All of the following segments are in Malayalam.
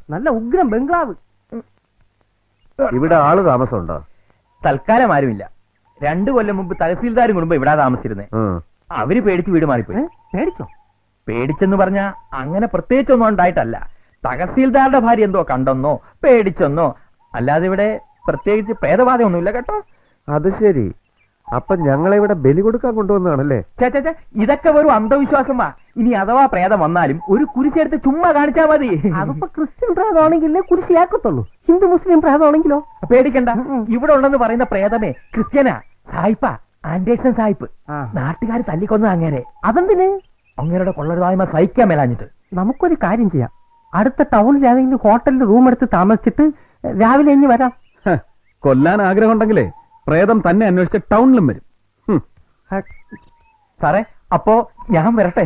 നല്ല ഉഗ്രം ബംഗ്ലാവ് ഇവിടെ ആള് താമസമുണ്ടോ തൽക്കാലം ആരുമില്ല രണ്ടു കൊല്ലം മുമ്പ് തഹസീൽദാരും കുടുംബം ഇവിടെ താമസിച്ചിരുന്നേ ഉം. അവര് പേടിച്ച് വീട് മാറിപ്പോയി ഏ? പേടിച്ചോ പേടിച്ചെന്ന് പറഞ്ഞാ അങ്ങനെ പ്രത്യേകിച്ചൊന്നും ഉണ്ടായിട്ടല്ല തഹസീൽദാരുടെ ഭാര്യ എന്തോ കണ്ടെന്നോ പേടിച്ചെന്നോ അല്ലാതെ ഇവിടെ പ്രത്യേകിച്ച് പ്രേതബാധയൊന്നുമില്ല കേട്ടോ അത് ശരി അപ്പൊ ഞങ്ങളെ ഇവിടെ ബലി കൊടുക്കാൻ കൊണ്ടുവന്നാണല്ലേ ചേ ചേ, ചേ, ഇതൊക്കെ വെറും അന്ധവിശ്വാസമാ ഇനി അഥവാ പ്രേതം വന്നാലും ഒരു കുരിശെടുത്ത് ചുമ്മാ കാണിച്ചാ മതി അതിപ്പോ ക്രിസ്ത്യൻ പ്രേതമാണെങ്കിലേ കുരിശിയാക്കത്തുള്ളൂ ഹിന്ദു മുസ്ലിം പ്രേതമാണെങ്കിലോ പേടിക്കണ്ട ഉം. ഇവിടെ ഉണ്ടെന്ന് പറയുന്ന പ്രേതമേ ക്രിസ്ത്യനാ സായിപ്പ ആന്റേക്സൺ സായിപ്പ് ആ. നാട്ടുകാർ തല്ലിക്കൊന്ന അങ്ങനെ അതെന്തിന് അങ്ങനെയുടെ കൊള്ളരുതായ്മ സഹിക്കാൻ മേലാഞ്ഞിട്ട് നമുക്കൊരു കാര്യം ചെയ്യാം അടുത്ത ടൗണിൽ ഏതെങ്കിലും ഹോട്ടലിൽ റൂം എടുത്ത് താമസിച്ചിട്ട് രാവിലെ ഇഞ്ഞ് വരാം ഹ, കൊല്ലാൻ ആഗ്രഹമുണ്ടെങ്കിലേ പ്രേതം തന്നെ അന്വേഷിച്ച് ടൗണിലും വരും ഹും. സാറേ അപ്പോ ഞാൻ വരട്ടെ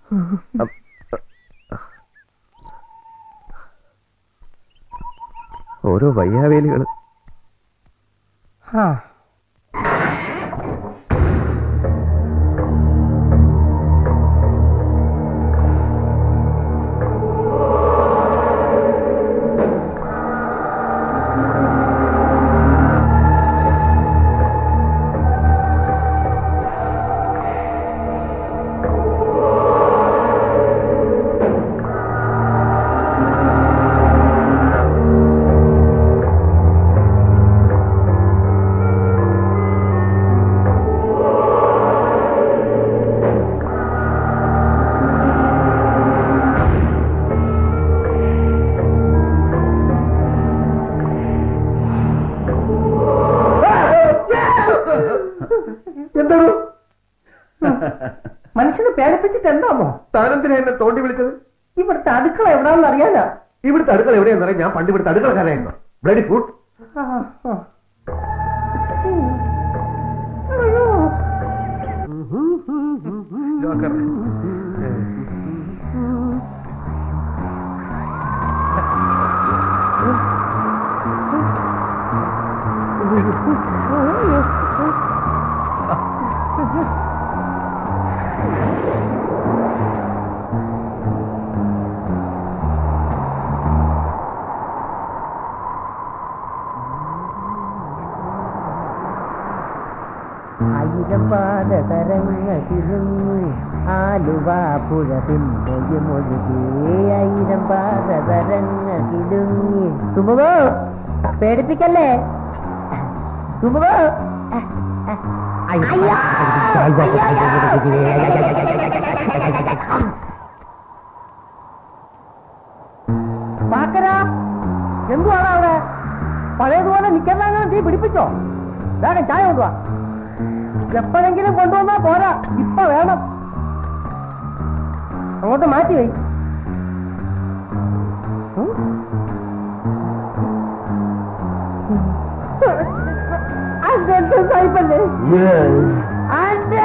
ഓരോ വയ്യാവേലികള് ആ എന്താണോ മനുഷ്യനെ പേടിപ്പിച്ചിട്ട് എന്താണോ താനെന്തിനാ എന്നെ തോണ്ടി വിളിച്ചത് ഇവിടുത്തെ അടുക്കള എവിടാന്ന് അറിയാനാ ഇവിടുത്തെ അടുക്കള എവിടെയാന്ന് അറിയാം ഞാൻ പണ്ട് ഇവിടുത്തെ അടുക്കളക്കാരായിരുന്നു ബ്ലഡി ഫ്രൂട്ട് ആ, ആ. ആയിരം പാദതരങ്ങൾ തിരുങ്ങി ആലുവ പുഴ പിന്നൊഴുകി ആയിരം പാദതരങ്ങൾ തിരുങ്ങി സുമുഖോ പേടിപ്പിക്കല്ലേ സുമുഖോ പാക്കരാ എന്തുവാണ് അവിടെ പഴയതുപോലെ നിക്കറിലങ്ങനെ തീ പിടിപ്പിച്ചോ വേഗം ചായ കൊണ്ടുവാ എപ്പോഴെങ്കിലും കൊണ്ടുവന്നാ പോരാ ഇപ്പൊ വേണം അങ്ങോട്ട് മാറ്റി വൈ ഉം? അതെന്ത് സായിപ്പല്ലേ അതെ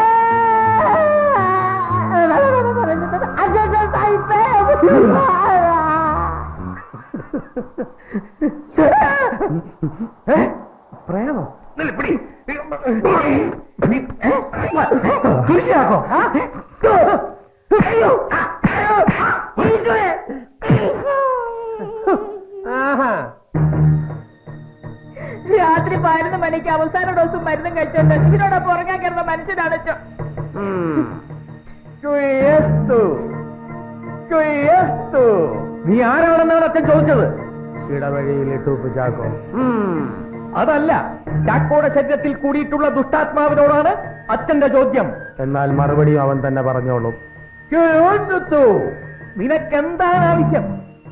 അതെ സായിപ്പേ പ്രേതം കുരിശാക്കോ ആഹാ രാത്രി പതിനൊന്ന് മണിക്ക് അവസാന ഡോസും മരുന്നും കഴിച്ചോണ്ട് ഇതിനോടൊപ്പം ഉറങ്ങാൻ കയറുന്ന മനുഷ്യനാണ് ചോ നീ ആരാണെന്നാണ് അച്ഛൻ ചോദിച്ചത് ഇടവഴിയിലിട്ടു ചാക്കോ അതല്ല ചാക്കോയുടെ ശരീരത്തിൽ കൂടിയിട്ടുള്ള ദുഷ്ടാത്മാവിനോടാണ് അച്ഛന്റെ ചോദ്യം എന്നാൽ മറുപടിയും അവൻ തന്നെ പറഞ്ഞോളും കേട്ടുത്തു. നിനക്കെന്താണ് ആവശ്യം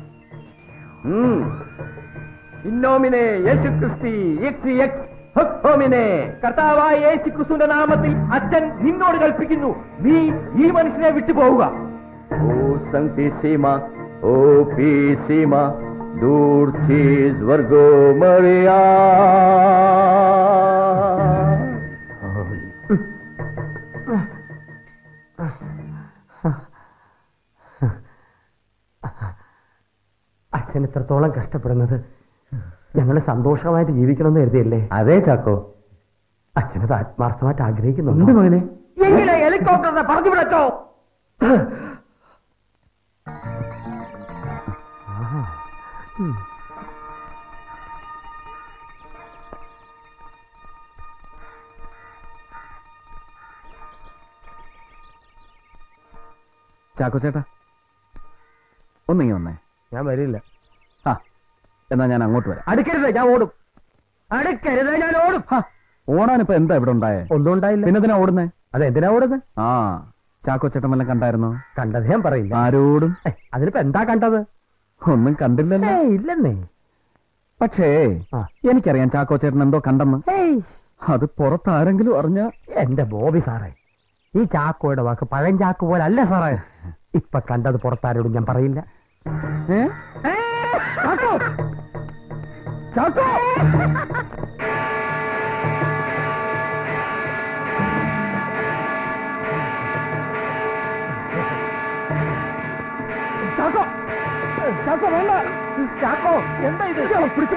ഇന്നോമിനെ യേശു ക്രിസ്തി എക്സ് എക്സ് ഹോമിനെ കർത്താവായ യേശു ക്രിസ്തുവിന്റെ നാമത്തിൽ അച്ഛൻ നിന്നോട് കൽപ്പിക്കുന്നു നീ ഈ മനുഷ്യനെ വിട്ടുപോവുക O Sanctissima, O Pissima, Dulcis Virgo Maria. അച്ഛൻ ഇത്രത്തോളം കഷ്ടപ്പെടുന്നത് ഞങ്ങൾ സന്തോഷമായിട്ട് ജീവിക്കണമെന്ന് കരുതിയല്ലേ അതെ ചാക്കോ അച്ഛനത് ആത്മാർത്ഥമായിട്ട് ആഗ്രഹിക്കുന്നുണ്ട് മകനെ എങ്ങനെ ഹെലികോപ്റ്ററിനെ പറഞ്ഞു വിളച്ചോ ചാക്കോ ചേട്ടാ ഒന്നിങ്ങി വന്നേ ഞാൻ വരില്ല ആ എന്നാ ഞാൻ അങ്ങോട്ട് വരാം അടുക്കരുത് ഞാൻ ഓടും അടുക്കരുത് ഞാൻ ഓടും ഹാ, ഓടാനിപ്പോ എന്താ ഇവിടെ ഉണ്ടായേ ഒന്നും ഉണ്ടായില്ല പിന്നെ എന്തിനാ ഓടുന്നേ അതെ എന്തിനാ ഓടുന്നത് ആ ചാക്കോ ചേട്ടൻ വല്ലതും കണ്ടായിരുന്നോ കണ്ടത് ഞാൻ പറയില്ല ആരോടും ഏയ്, അതിനിപ്പോ എന്താ കണ്ടത് ഒന്നും കണ്ടില്ലല്ലോ ഏയ്, ഇല്ലെന്നേ പക്ഷേ ആ. എനിക്കറിയാം ചാക്കോ ചേട്ടൻ എന്തോ കണ്ടെന്ന് ഏയ്, അത് പുറത്താരെങ്കിലും അറിഞ്ഞ എന്റെ ബോബി സാറേ ഈ ചാക്കോയുടെ വാക്ക് പഴം ചാക്ക് പോലെ അല്ല സാറേ ഇപ്പൊ കണ്ടത് പുറത്താരോടും ഞാൻ പറയില്ല ഏ ചാക്കോ ചാക്കോ ചാക്കോ ചാക്കോ വേണ്ട ചാക്കോ എന്താ ഇത് പിടിച്ചു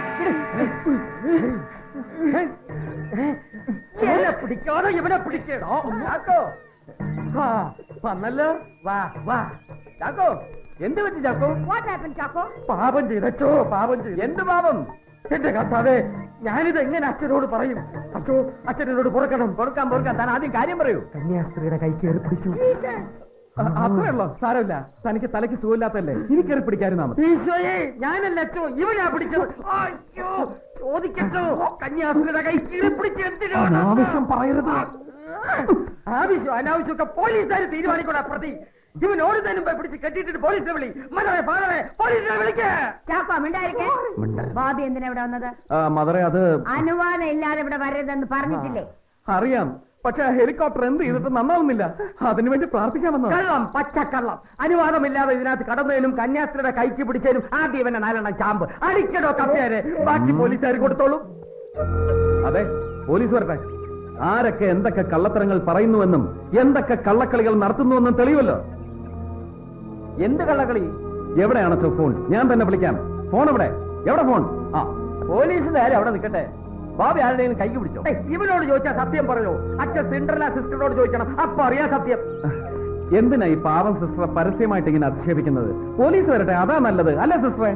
ഇവനെ പിടിക്കാതെ ഇവനെ പിടിക്കണോ ചാക്കോ ആ, വന്നല്ലോ വാ വാ ചാക്കോ എന്ത് പറ്റി ചാക്കോ What happened, Chaco? പാപം ചെയ്തച്ചോ പാപം ചെയ്തു എന്ത് പാപം എന്റെ കർത്താവേ ഞാനിത് എങ്ങനെ അച്ഛനോട് പറയും അച്ഛോ അച്ഛനോട് പൊറുക്കണം പൊറുക്കാൻ പൊറുക്കാൻ താൻ ആദ്യം കാര്യം പറയൂ കന്യാസ്ത്രീയുടെ കൈ കയറി പിടിച്ചു അത്രേ ഉള്ളോ സാരമില്ല തനിക്ക് തലയ്ക്ക് സുഖമില്ലാത്തല്ലേ ഇനി കയറി പിടിക്കാതിരുന്നാ മതി ഈശോയെ ഞാനല്ല അച്ഛോ ഇവനാ പിടിച്ചത് അയ്യോ ചോദിക്കച്ചോ കന്യാസ്ത്രീയുടെ കൈ കീറി പിടിച്ച് എന്തിനാണ് അനാവശ്യം പറയരുത്. ആവശ്യം അനാവശ്യമൊക്കെ പോലീസുകാർ തീരുമാനിക്കൂടാ പ്രതി ഇവൻ ഓടുന്നതിന് മുമ്പേ പിടിച്ച് കെട്ടിയിട്ടിട്ട് പോലീസിനെ വിളി മകളെ ഫാദറെ പോലീസിനെ വിളിക്കേ ചാക്കോ മിണ്ടായിരിക്കേ ബാബി എന്തിനാ ഇവിടെ വന്നത് മദറെ അത് അനുവാദം ഇല്ലാതെ ഇവിടെ വരരുതെന്ന് പറഞ്ഞിട്ടില്ലേ അറിയാം പക്ഷെ ഹെലികോപ്റ്റർ എന്ത് ചെയ്തിട്ട് നന്നാവുന്നില്ല അതിനുവേണ്ടി പ്രാർത്ഥിക്കാമെന്നോ കള്ളം പച്ചക്കള്ളം അനുവാദമില്ലാതെ ഇതിനകത്ത് കടന്നതിനും കന്യാസ്ത്രീയുടെ കൈക്ക് പിടിച്ചതിനും ആദ്യം ഇവനെ നാലെണ്ണം ചാമ്പ് അടിക്കടോ കപ്പേരെ ബാക്കി പോലീസുകാർ കൊടുത്തോളൂ അതെ പോലീസ് വരട്ടെ ആരൊക്കെ എന്തൊക്കെ കള്ളത്തരങ്ങൾ പറയുന്നുവെന്നും എന്തൊക്കെ കള്ളക്കളികൾ നടത്തുന്നുവെന്നും തെളിയുമല്ലോ എന്ത് കള്ളക്കളി എവിടെയാണോ ഫോൺ ഞാൻ തന്നെ വിളിക്കാം ഫോൺ എവിടെ എവിടെ ഫോൺ ആ പോലീസിന്റെ ആരും അവിടെ നിൽക്കട്ടെ ബാബി ആരുടെയും കൈക്ക് പിടിച്ചോ ഇവനോട് ചോദിച്ചാൽ സത്യം പറയോ അച്ഛൻ സിൻഡ്രല സിസ്റ്ററോട് ചോദിക്കണം അപ്പൊ അറിയാൻ സത്യം എന്തിനാ ഈ പാവം സിസ്റ്ററെ പരസ്യമായിട്ട് ഇങ്ങനെ അധിക്ഷേപിക്കുന്നത് പോലീസ് വരട്ടെ അതാ നല്ലത് അല്ലേ സിസ്റ്ററെ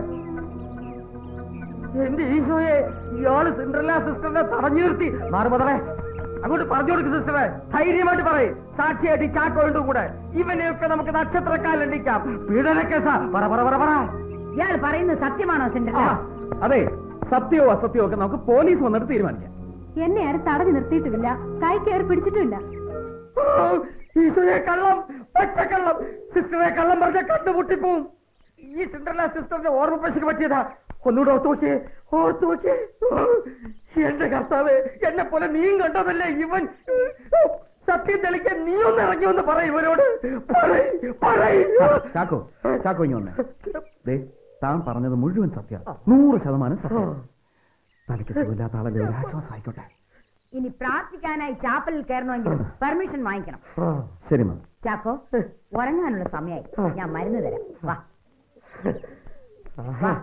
എന്റെ ഈശോയെ ഇയാള് സിൻഡ്രല സിസ്റ്ററിനെ തടഞ്ഞു നിർത്തി മാറുമതറേ അങ്ങോട്ട് പറഞ്ഞു കൊടുക്ക് സിസ്റ്ററെ ധൈര്യമായിട്ട് പറയും സാക്ഷിയായിട്ട് ഈ ചാക്കോണ്ട് കൂടെ ഇവനെയൊക്കെ നമുക്ക് നക്ഷത്രക്കാലണ്ടിക്കാം പീഡന കേസാ പറ പറ പറ പറ ഇയാൾ പറയുന്നത് സത്യമാണോ സിൻഡ്രല ആ, അതെ സത്യമോ അസത്യമോ ഒക്കെ നമുക്ക് പോലീസ് വന്നിട്ട് തീരുമാനിക്കാം എന്നെ ആരും തടഞ്ഞു നിർത്തിയിട്ടുമില്ല കൈ കയറി പിടിച്ചിട്ടുമില്ല ഓ, ഈശോയെ കള്ളം പച്ചക്കള്ളം സിസ്റ്ററെ കള്ളം പറഞ്ഞ കണ്ടുമുട്ടിപ്പോവും ഈ സിൻഡ്രല സിസ്റ്ററിന്റെ ഓർമ്മ പശുക്ക് പറ്റിയതാ ഒന്നുകൂടെ ഓർത്തു നോക്കിയേ ഓർത്തു നോക്കിയേ ഓ, എന്റെ കർത്താവ് എന്നെ പോലെ നീയും കണ്ടതല്ലേ ഇവൻ ഓ, സത്യം തെളിക്കാൻ നീ ഒന്ന് ഇറങ്ങി ഒന്ന് പറ ഇവനോട് പറയ്, പറയ്. ചാക്കോ ചാക്കോ ഇങ്ങ് വന്നേ ദേ താൻ പറഞ്ഞത് മുഴുവൻ സത്യം നൂറ് ശതമാനം സത്യം തലയ്ക്ക് സുഖമില്ലാത്ത ആളല്ലേ ഒരു ആശ്വാസം ആയിക്കോട്ടെ ഇനി പ്രാർത്ഥിക്കാനായി ചാപ്പലിൽ കയറണമെങ്കിൽ പെർമിഷൻ വാങ്ങിക്കണം ശരി മാം ചാക്കോ ഉറങ്ങാനുള്ള സമയമായി ഞാൻ മരുന്ന് തരാം വാ ആഹാ.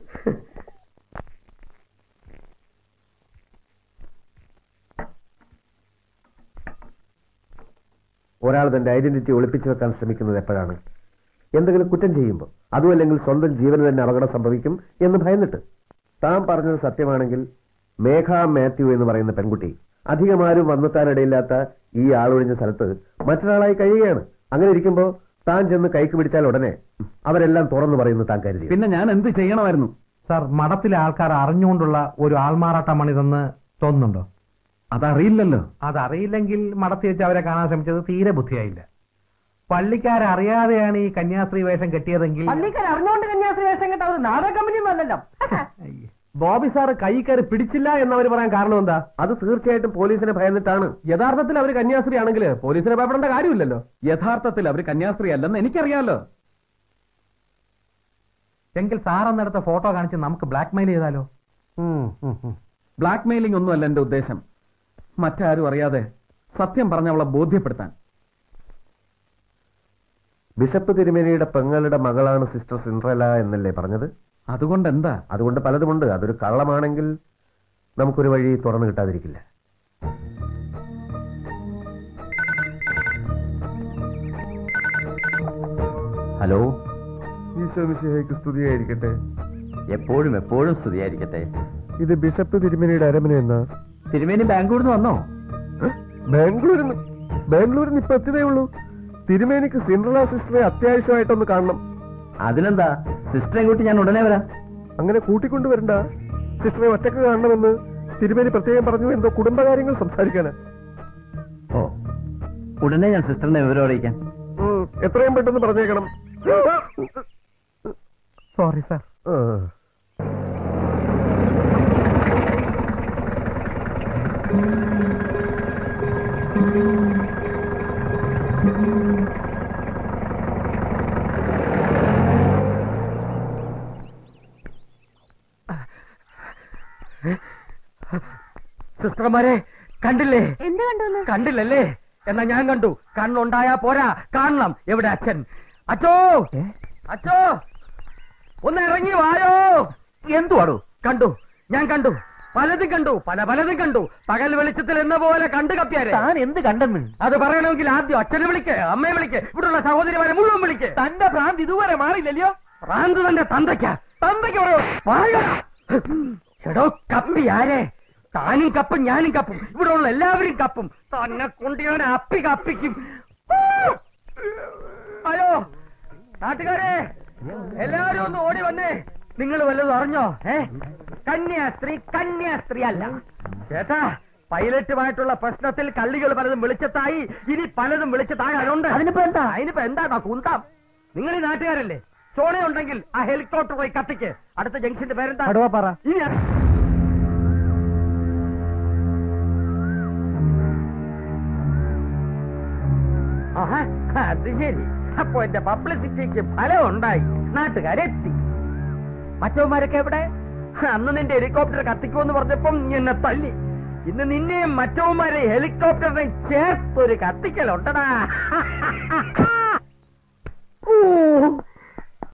ഒരാൾ തന്റെ ഐഡന്റിറ്റി ഒളിപ്പിച്ചു വെക്കാൻ ശ്രമിക്കുന്നത് എപ്പോഴാണ് എന്തെങ്കിലും കുറ്റം ചെയ്യുമ്പോൾ അതുമല്ലെങ്കിൽ സ്വന്തം ജീവന് തന്നെ അപകടം സംഭവിക്കും എന്ന് ഭയന്നിട്ട് താൻ പറഞ്ഞത് സത്യമാണെങ്കിൽ മേഘ മാത്യു എന്ന് പറയുന്ന പെൺകുട്ടി അധികമാരും വന്നെത്താനിടയില്ലാത്ത ഈ ആളൊഴിഞ്ഞ സ്ഥലത്ത് മറ്റൊരാളായി കഴിയുകയാണ് അങ്ങനെ ഇരിക്കുമ്പോൾ താൻ ചെന്ന് കൈക്ക് പിടിച്ചാൽ ഉടനെ അവരെല്ലാം തുറന്നു പറയുന്നു താൻ കരുതി പിന്നെ ഞാൻ എന്ത് ചെയ്യണമായിരുന്നു സാർ മഠത്തിലെ ആൾക്കാർ അറിഞ്ഞുകൊണ്ടുള്ള ഒരു ആൾമാറാട്ടമാണിതെന്ന് തോന്നുന്നുണ്ടോ അതറിയില്ലല്ലോ അതറിയില്ലെങ്കിൽ മടത്തി വെച്ച് അവരെ കാണാൻ ശ്രമിച്ചത് തീരെ ബുദ്ധിയായില്ല പള്ളിക്കാരറിയാതെയാണ് ഈ കന്യാസ്ത്രീ വേഷം കെട്ടിയതെങ്കിൽ പള്ളിക്കാർ അറിഞ്ഞുകൊണ്ട് കന്യാസ്ത്രീ വേഷം കേട്ട ഒരു നാടക കമ്പനി ഒന്നും അല്ലല്ലോ അയ്യേ. ബോബി സാറ് കൈ കയറി പിടിച്ചില്ല എന്നവർ പറയാൻ കാരണം എന്താ അത് തീർച്ചയായിട്ടും പോലീസിനെ ഭയന്നിട്ടാണ് യഥാർത്ഥത്തിൽ അവർ കന്യാസ്ത്രീ ആണെങ്കിൽ പോലീസിനെ ഭയപ്പെടേണ്ട കാര്യമില്ലല്ലോ യഥാർത്ഥത്തിൽ അവര് കന്യാസ്ത്രീ അല്ലെന്ന് എനിക്കറിയാലോ എങ്കിൽ സാർ അന്നെടുത്ത ഫോട്ടോ കാണിച്ച് നമുക്ക് ബ്ലാക്ക് മെയിൽ ചെയ്താലോ ബ്ലാക്ക് മെയിലിംഗ് ഒന്നുമല്ല എന്റെ ഉദ്ദേശം മറ്റാരും അറിയാതെ സത്യം പറഞ്ഞ അവളെ ബോധ്യപ്പെടുത്താൻ ബിഷപ്പ് തിരുമേനിയുടെ പെങ്ങളുടെ മകളാണ് സിസ്റ്റർ സിൻഡ്രല എന്നല്ലേ പറഞ്ഞത് അതുകൊണ്ട് എന്താ അതുകൊണ്ട് പലതുമുണ്ട് അതൊരു കള്ളമാണെങ്കിൽ നമുക്കൊരു വഴി തുറന്നു കിട്ടാതിരിക്കില്ല ഹലോ ഈശോ മിശിഹായ്ക്ക് സ്തുതിയായിരിക്കട്ടെ എപ്പോഴും എപ്പോഴും സ്തുതിയായിരിക്കട്ടെ ഇത് ബിഷപ്പ് തിരുമേനിയുടെ അരമന എന്നാ തിരുമേനി ബാംഗ്ലൂരിൽ നിന്ന് വന്നോ ബാംഗ്ലൂരിൽ നിന്ന് ബാംഗ്ലൂരിൽ നിന്ന് ഇപ്പൊ എത്തിയതേ ഉള്ളൂ തിരുമേനിക്ക് സിൻഡ്രല സിസ്റ്ററെ അത്യാവശ്യമായിട്ടൊന്ന് കാണണം അതിനെന്താ സിസ്റ്ററെ കൂട്ടി ഞാൻ ഉടനെ വരാം അങ്ങനെ കൂട്ടിക്കൊണ്ടുവരണ്ട സിസ്റ്ററെ ഒറ്റക്ക് കാണണമെന്ന് തിരുമേനി പ്രത്യേകം പറഞ്ഞു എന്തോ കുടുംബകാര്യങ്ങൾ സംസാരിക്കാനാ ഓ ഉടനെ ഞാൻ സിസ്റ്ററിനെ വിവരം അറിയിക്കാം ഉം, എത്രയും പെട്ടെന്ന് പറഞ്ഞേക്കണം സോറി സാർ ആ. സിസ്റ്റർമാരെ കണ്ടില്ലേ എന്ത് കണ്ടു കണ്ടില്ലല്ലേ എന്നാ ഞാൻ കണ്ടു കണ്ണുണ്ടായാ പോരാ കാണണം എവിടെ അച്ഛൻ അച്ചോ അച്ചോ ഒന്ന് ഇറങ്ങി വായോ എന്തുവാടോ കണ്ടു ഞാൻ കണ്ടു പലതും കണ്ടു പല പലതും കണ്ടു പകൽ വെളിച്ചത്തിൽ എന്ന പോലെ കണ്ടു കപ്പിയാരെ താൻ എന്ത് കണ്ടെന്ന് അത് പറയണമെങ്കിൽ ആദ്യം അച്ഛനെ വിളിക്ക് അമ്മയെ വിളിക്ക് ഇവിടുള്ള സഹോദരിമാരെ മുഴുവൻ വിളിക്ക് തന്റെ ഭ്രാന്ത് ഇതുവരെ മാറിയില്ലല്ലോ ഭ്രാന്ത് തന്റെ തന്തയ്ക്ക തന്തയ്ക്ക് പറയോ പറയോ എടോ കപ്പി ആരെ താനും കപ്പും ഞാനും കപ്പും ഇവിടെ ഉള്ള എല്ലാവരും കപ്പും തന്നെ കൊണ്ട് ഞാൻ അപ്പി കപ്പിക്കും അയ്യോ നാട്ടുകാരെ എല്ലാവരും ഒന്ന് ഓടി വന്നേ നിങ്ങൾ വല്ലതും അറിഞ്ഞോ ഏ കന്യാസ്ത്രീ കന്യാസ്ത്രീ അല്ല ചേട്ടാ പൈലറ്റുമായിട്ടുള്ള പ്രശ്നത്തിൽ കള്ളികൾ പലതും വെളിച്ചത്തായി ഇനി പലതും വെളിച്ചത്താകാനുണ്ട് അതിനിപ്പോ എന്താ അതിനിപ്പോ എന്താ കുന്താം നിങ്ങൾ ഈ നാട്ടുകാരല്ലേ ചോണ ഉണ്ടെങ്കിൽ ആ ഹെലികോപ്റ്റർ പോയി കത്തിക്ക് അടുത്ത ജംഗ്ഷന്റെ പേരെന്താ കടുവാപ്പാറ. ഇനി അ- ആഹാ, അത് ശരി അപ്പൊ എന്റെ പബ്ലിസിറ്റിക്ക് ഫലം ഉണ്ടായി നാട്ടുകാരെത്തി മറ്റവന്മാരൊക്കെ എവിടെ അന്ന് നിന്റെ ഹെലികോപ്റ്റർ കത്തിക്കുമെന്ന് പറഞ്ഞപ്പം നീ എന്നെ തല്ലി ഇന്ന് നിന്നെയും മറ്റവന്മാരെ ഹെലികോപ്റ്ററിനെ ചേർത്തൊരു കത്തിക്കലുണ്ടടാ